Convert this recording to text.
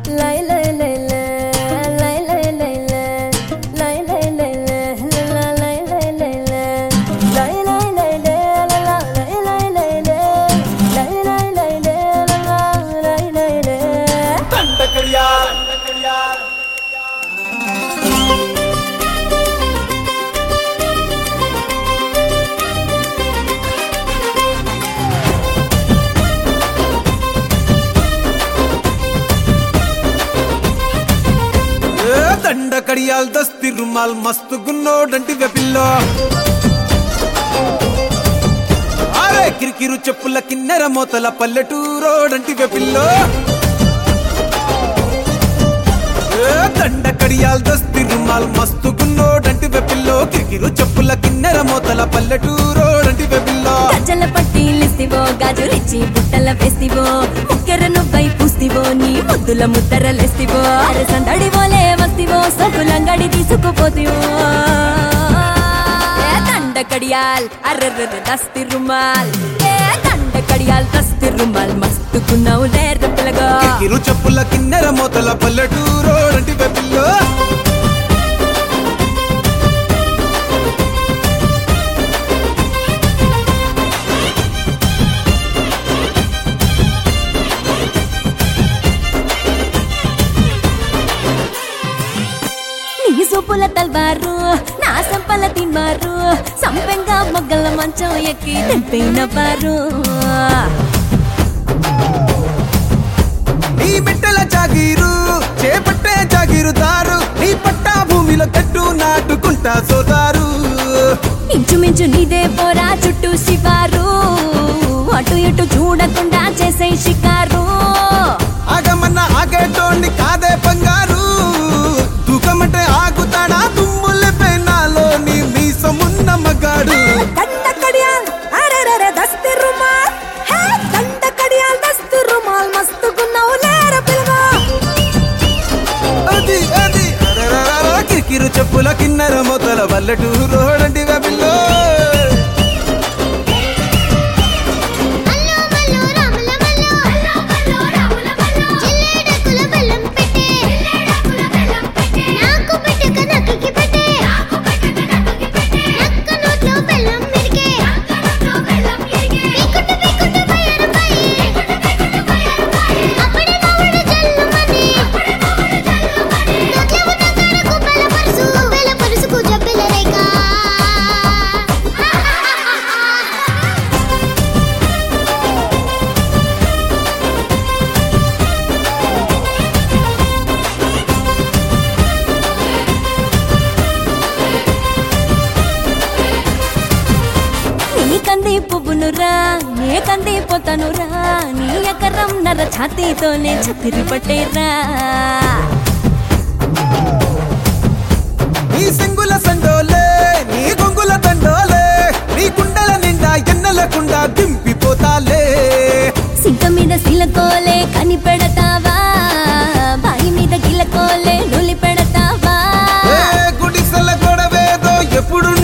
లై లై లై లై లై లై లై లై లై లై లై లై లా లై లై లై లై లై లై లై లా లై లై లై లై లై లై లై లా లై లై లై దండకడియా ఏ దండ కడియాల్ దస్తి రుమాల్ మస్తు గున్నోడంటి వెపిల్లో అరే కిరికిరు చెప్పుల కిన్నెర మోతల పల్లెటూరోడంటి వెపిల్లో ఏ దండ కడియాల్ దస్తి రుమాల్ మస్తు గున్నోడంటి వెపిల్లో కిరికిరు చెప్పుల కిన్నెర మోతల పల్లెటూరోడంటి వెపిల్లో గజ్జల పట్టీలిస్తివో గాజులిచ్చి బుట్టల వేస్తివో ముక్కెర నువ్వై పూస్తివో నీ ముద్దుల ముద్దరలేస్తివో అరే సందడి పోలే వస్తివో సొకులంగడి తీసుకుపోతివో ఏ దండ కడియాల్ అర్రర్ర దస్తి రుమాల్ ఏ దండ కడియాల్ దస్తి రుమాల్ మస్తుకున్నావు లేరు పిల్లగా కిరికిరు చెప్పుల కిన్నెర మోతల పల్లెటూరోడంటి వెపిల్లో నీ సూపుల తల్వారు నా సంపల తిన్నారు సంపెంగా మొగ్గల మంచం ఎక్కి తెంపినవారు నీ బిడ్డల జాగీరు చేపట్టే జాగీరుదారు నీ పట్టా భూమిలో కట్టు నాటుకుంటా సోదారు ఇంచుమించు నీదే పోరా చుట్టూ శివారు అటు ఇటు చూడకుండా చేసే షికారు ఆగమన్న ఆగేటోండి కాదే బంగారు తూకమంటే ఆగుతాడా తుమ్ముల పెనాలో నీ మీసమున్న మగాడు దండ కడియాల్ అరెరెరె దస్తి రుమాల్ హే దండ కడియాల్ దస్తి రుమాల్ మస్తుకున్నావు లేర పిలవా అది అది అరరరర కిరికిరు చెప్పుల కిన్నెర మొదల వల్లటూరోడంటి వెబిల్లో అల్లో మల్లో రాముల మల్లో అల్లో మల్లో రాముల మల్లో జిల్లేడకుల బెల్లం పెట్టే జిల్లేడకుల బెల్లం పెట్టే నాకు పెట్టక నక్కకి పెట్టే నాకు పెట్టక నక్కకి పెట్టే నక్క నోట్లో బెల్లం మిరిగే నక్క నోట్లో బెల్లం మిరిగే పీకుట పీకుట బయరుపై పీకుట పీకుట బయరుపై అప్పుడే నవ్వుడు జల్లుమని అప్పుడే నవ్వుడు జల్లుమని నోట్లో ఉన్న కారకు బలపరుసు బలపరుసుకు జబ్బెల రేఖ నీ కంది పువ్వునురా నే కంది పోతానురా నీ ఎకరం నర ఛాతీతోనే చతిరి పట్టేరా నీ సింగుల సండోలే నీ గొంగుల దండోలే నీ కుండల నిండా ఎన్నెలకుండా దింపిపోతాలే సింక మీద సిలకోలే కని పెడతావా బాయి మీద గిలకోలే నులి పెడతావా ఏ గుడిసెల గొడవేదో ఎప్పుడు